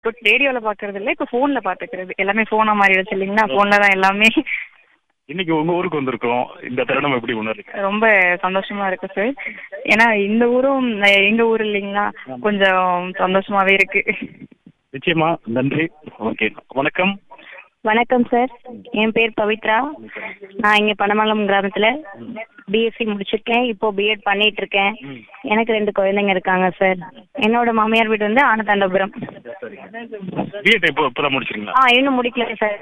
இப்போ ரேடியோவில் பார்க்கறது இல்லை இப்போ ஃபோனில் பார்த்துக்கிறது எல்லாமே ஃபோனாக மாறிடுச்சு இல்லைங்களா ஃபோனில் தான் எல்லாமே இன்னைக்கு உங்க ஊருக்கு வந்திருக்கோம் இந்த தருணம் எப்படி உணர்றீங்க ரொம்ப சந்தோஷமா இருக்கு சார் ஏன்னா இந்த ஊரும் அஹ், எங்க ஊர் இல்லைங்களா கொஞ்சம் சந்தோஷமாவே இருக்கு நிச்சயமா நன்றி ஓகே வணக்கம் வணக்கம் சார் என் பேர் பவித்ரா நான் இங்கே பனமங்கலம் கிராமத்தில் பிஎஸ்சி முடிச்சிருக்கேன் இப்போ பிஎட் பண்ணிட்டு இருக்கேன் எனக்கு ரெண்டு குழந்தைங்க இருக்காங்க சார் என்னோட மாமியார் வீடு வந்து ஆனதாண்டபுரம் பிஎட் இப்போ இப்பதான் முடிச்சிருங்களா ஆ இன்னும் முடிக்கல சார்